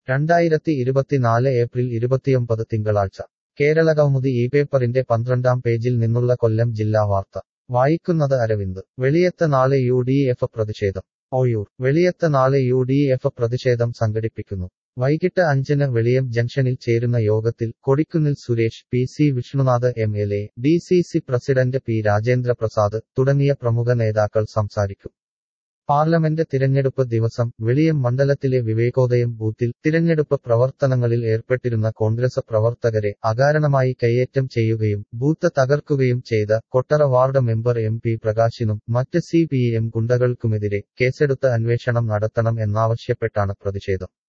രണ്ടായിരത്തി ഇരുപത്തിനാല് ഏപ്രിൽ ഇരുപത്തിയൊമ്പത് തിങ്കളാഴ്ച കേരളകൗമുദി ഈ പേപ്പറിന്റെ പന്ത്രണ്ടാം പേജിൽ നിന്നുള്ള കൊല്ലം ജില്ലാ വാർത്ത വായിക്കുന്നത് അരവിന്ദ് വെളിയത്ത് നാളെ യു ഡി എഫ് പ്രതിഷേധം ഓയൂർ വെളിയത്ത് നാളെ യു ഡി എഫ് പ്രതിഷേധം സംഘടിപ്പിക്കുന്നു വൈകിട്ട് അഞ്ചിന് വെളിയം ജംഗ്ഷനിൽ ചേരുന്ന യോഗത്തിൽ Kodikunnil Suresh P C Vishnunath M L A D C C president P Rajendra Prasad തുടങ്ങിയ പ്രമുഖ നേതാക്കൾ സംസാരിക്കും പാർലമെന്റ് തിരഞ്ഞെടുപ്പ് ദിവസം വെളിയം മണ്ഡലത്തിലെ വിവേകോദയം ബൂത്തിൽ തിരഞ്ഞെടുപ്പ് പ്രവർത്തനങ്ങളിൽ ഏർപ്പെട്ടിരുന്ന കോൺഗ്രസ് പ്രവർത്തകരെ അകാരണമായി കയ്യേറ്റം ചെയ്യുകയും ബൂത്ത് തകർക്കുകയും ചെയ്ത Kottara ward member M P പ്രകാശിനും മറ്റ് സി പി എം ഗുണ്ടകൾക്കുമെതിരെ കേസെടുത്ത് അന്വേഷണം നടത്തണം എന്നാവശ്യപ്പെട്ടാണ് പ്രതിഷേധം